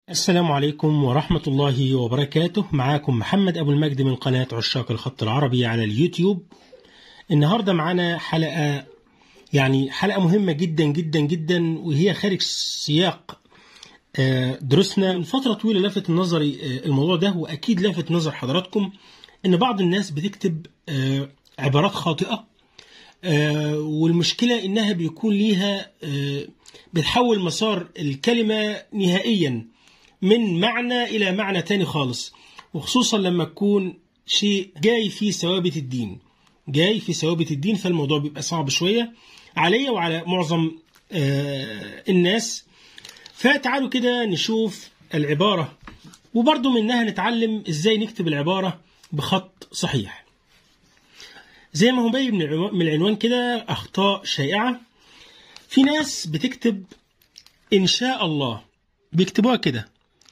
السلام عليكم ورحمة الله وبركاته معاكم محمد أبو المجد من قناة عشاق الخط العربي على اليوتيوب النهاردة معانا حلقة يعني حلقة مهمة جدا جدا جدا وهي خارج سياق آه، دروسنا من فترة طويلة لفت نظري آه، الموضوع ده وأكيد لفت نظر حضراتكم إن بعض الناس بتكتب آه، عبارات خاطئة آه، والمشكلة إنها بيكون ليها آه، بتحول مسار الكلمة نهائيا من معنى إلى معنى تاني خالص وخصوصا لما تكون شيء جاي في ثوابت الدين جاي في ثوابت الدين فالموضوع بيبقى صعب شوية عليا وعلى معظم آه، الناس فتعالوا كده نشوف العبارة وبرضه منها نتعلم ازاي نكتب العبارة بخط صحيح زي ما هو باين من العنوان- من العنوان كده أخطاء شائعة في ناس بتكتب إن شاء الله بيكتبوها كده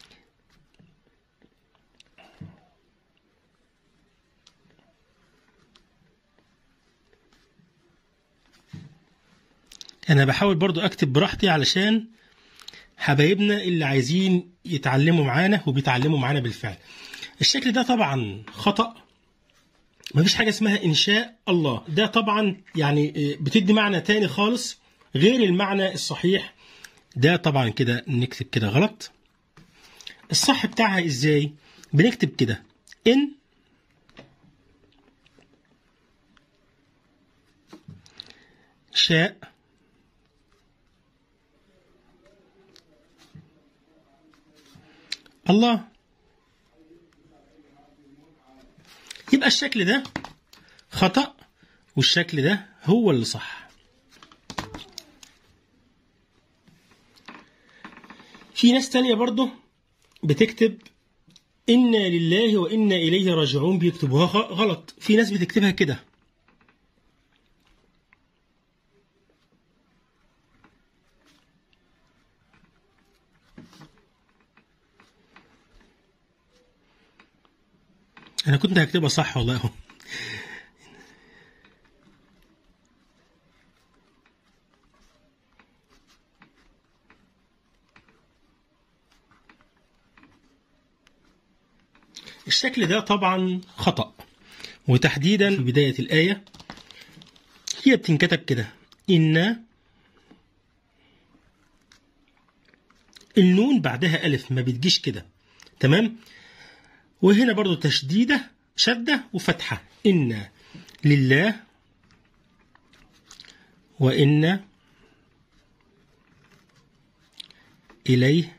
أنا بحاول برضو أكتب براحتي علشان حبايبنا اللي عايزين يتعلموا معانا وبيتعلموا معانا بالفعل الشكل ده طبعا خطأ مفيش حاجة اسمها إن شاء الله ده طبعا يعني آه، بتدي معنى تاني خالص غير المعنى الصحيح ده طبعا كده نكتب كده غلط الصح بتاعها ازاي بنكتب كده إن شاء الله يبقى الشكل ده خطأ والشكل ده هو اللي صح في ناس تانية برضه بتكتب إنا لله وإنا إليه راجعون بيكتبوها غ- غلط في ناس بتكتبها كده أنا كنت هكتبها صح والله أهو الشكل ده طبعا خطأ وتحديدا في بداية الآية هي بتنكتب كده إن النون بعدها ألف ما بتجيش كده تمام وهنا برضو تشديدة شدة وفتحة إن لله وإن إليه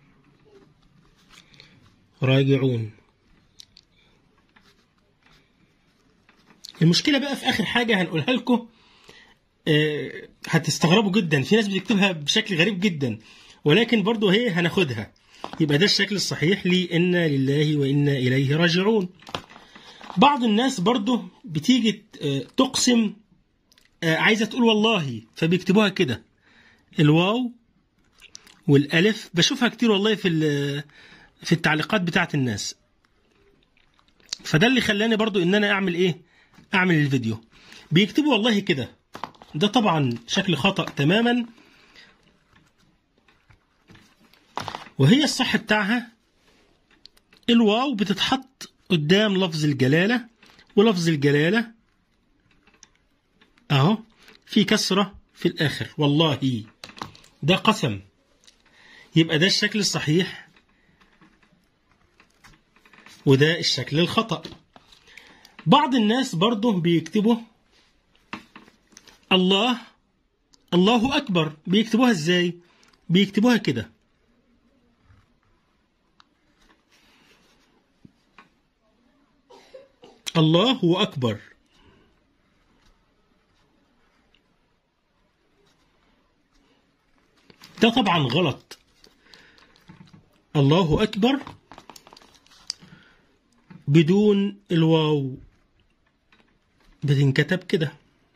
راجعون المشكلة بقى في آخر حاجة هنقولها لكم آه، هتستغربوا جدا في ناس بتكتبها بشكل غريب جدا ولكن برضو هي هناخدها يبقى ده الشكل الصحيح لإنا لله وإنا إليه راجعون بعض الناس برضو بتيجي آه، تقسم آه، عايزة تقول والله فبيكتبوها كده الواو والألف بشوفها كتير والله في ال- في التعليقات بتاعت الناس فده اللي خلاني برضو ان انا اعمل ايه اعمل الفيديو بيكتبوا والله كده ده طبعا شكل خطأ تماما وهي الصح بتاعها الواو بتتحط قدام لفظ الجلالة ولفظ الجلالة اهو في كسرة في الاخر والله ده قسم يبقى ده الشكل الصحيح وده الشكل الخطأ بعض الناس برضه بيكتبوا الله الله أكبر بيكتبوها ازاي بيكتبوها كده الله أكبر ده طبعا غلط الله أكبر بدون الواو بتنكتب كده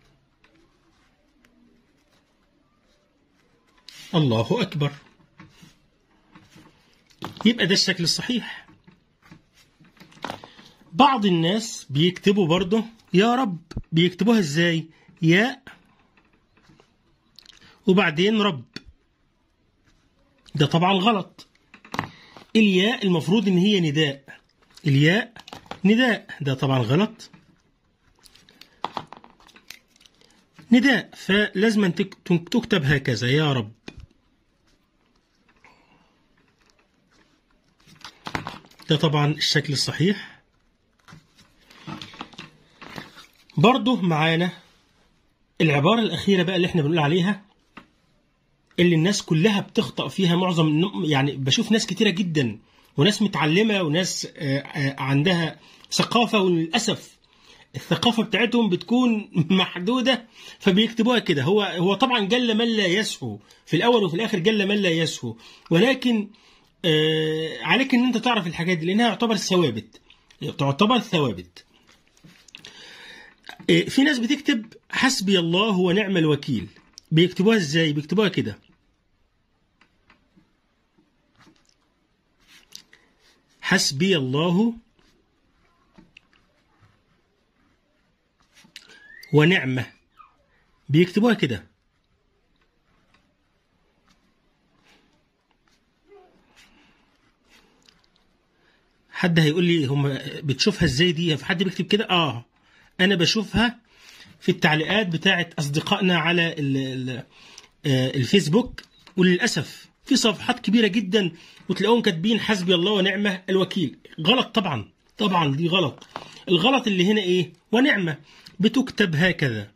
الله أكبر يبقى ده الشكل الصحيح بعض الناس بيكتبوا برضه يا رب بيكتبوها ازاي ياء وبعدين رب ده طبعا غلط الياء المفروض ان هي نداء الياء نداء ده طبعا غلط نداء فلازم تكتب هكذا يا رب ده طبعا الشكل الصحيح برضه معانا العبارة الأخيرة بقى اللي احنا بنقول عليها اللي الناس كلها بتخطأ فيها معظم يعني بشوف ناس كتيرة جدا وناس متعلمة وناس عندها ثقافة وللأسف الثقافة بتاعتهم بتكون محدودة فبيكتبوها كده هو هو طبعا جل من لا يسهو في الأول وفي الآخر جل من لا يسهو ولكن آه عليك ان انت تعرف الحاجات دي لانها تعتبر ثوابت تعتبر ثوابت آه في ناس بتكتب حسبي الله ونعم الوكيل بيكتبوها ازاي بيكتبوها كده حسبي الله ونعمة بيكتبوها كده حد هيقول لي هم بتشوفها ازاي دي في حد بيكتب كده اه انا بشوفها في التعليقات بتاعت اصدقائنا على ال ال الفيسبوك وللاسف في صفحات كبيره جدا وتلاقوهم كاتبين حسبي الله ونعمه الوكيل غلط طبعا طبعا دي غلط الغلط اللي هنا ايه ونعمه بتكتب هكذا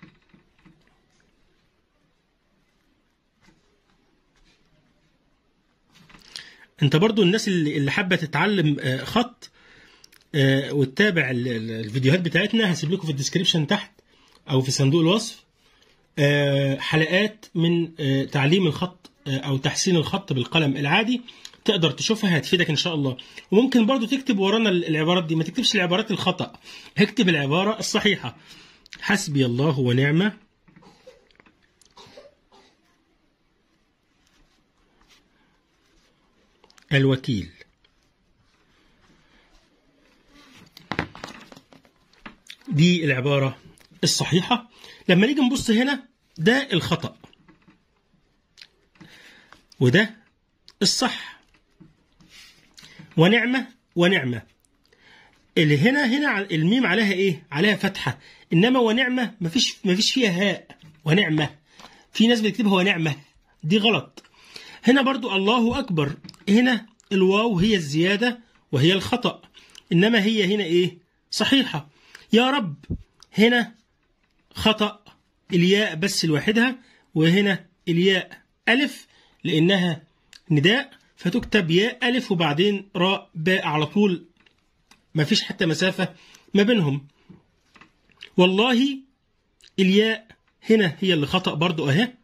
انت برضو الناس اللي حابه تتعلم خط وتتابع الفيديوهات بتاعتنا هسيب لكم في الديسكريبشن تحت او في صندوق الوصف حلقات من تعليم الخط او تحسين الخط بالقلم العادي تقدر تشوفها هتفيدك ان شاء الله وممكن برضو تكتب ورانا العبارات دي ما تكتبش العبارات الخطا اكتب العباره الصحيحه حسبي الله ونعمه الوكيل دي العبارة الصحيحة لما نيجي نبص هنا ده الخطأ وده الصح ونعمة ونعمة اللي هنا هنا الميم عليها ايه عليها فتحة انما ونعمة مفيش مفيش فيها هاء ونعمة في ناس بتكتبها ونعمة دي غلط هنا برضو الله أكبر هنا الواو هي الزيادة وهي الخطأ إنما هي هنا إيه صحيحة يا رب هنا خطأ الياء بس لوحدها وهنا الياء ألف لأنها نداء فتكتب ياء ألف وبعدين راء باء على طول ما فيش حتى مسافة ما بينهم والله الياء هنا هي اللي خطأ برضو أهي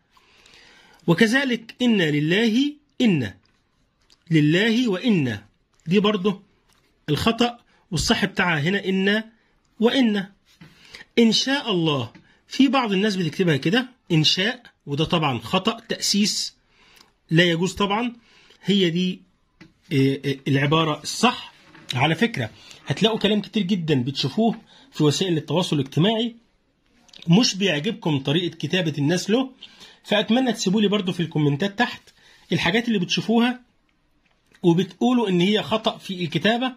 وكذلك إن لله إن لله وإن دي برضه الخطأ والصح بتاعها هنا إن وإن إن شاء الله في بعض الناس بتكتبها كده إن شاء وده طبعا خطأ تأسيس لا يجوز طبعا هي دي العبارة الصح على فكرة هتلاقوا كلام كتير جدا بتشوفوه في وسائل التواصل الاجتماعي مش بيعجبكم طريقة كتابة الناس له فأتمنى تسيبوا لي برضو في الكومنتات تحت الحاجات اللي بتشوفوها وبتقولوا إن هي خطأ في الكتابة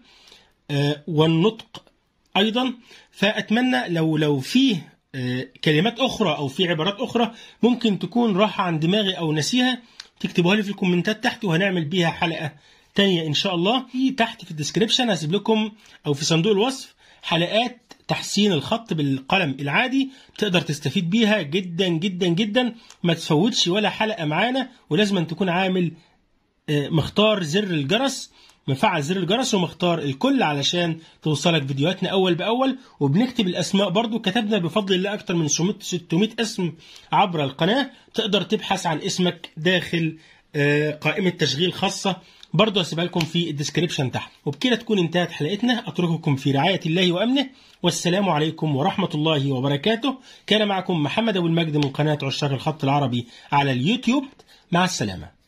والنطق أيضا فأتمنى لو لو فيه كلمات أخرى أو في عبارات أخرى ممكن تكون راحة عن دماغي أو نسيها تكتبوها لي في الكومنتات تحت وهنعمل بيها حلقة تانية إن شاء الله في تحت في الديسكريبشن هسيب لكم أو في صندوق الوصف حلقات تحسين الخط بالقلم العادي تقدر تستفيد بيها جدا جدا جدا ما تفوتش ولا حلقة معانا ولازم أن تكون عامل مختار زر الجرس مفعل زر الجرس ومختار الكل علشان توصلك فيديوهاتنا أول بأول وبنكتب الأسماء برضو كتبنا بفضل الله أكتر من 600 اسم عبر القناة تقدر تبحث عن اسمك داخل قائمة تشغيل خاصة برضه هسيبها لكم في الديسكريبشن تحت وبكده تكون انتهت حلقتنا اترككم في رعايه الله وامنه والسلام عليكم ورحمه الله وبركاته كان معكم محمد ابو المجد من قناه عشاق الخط العربي على اليوتيوب مع السلامه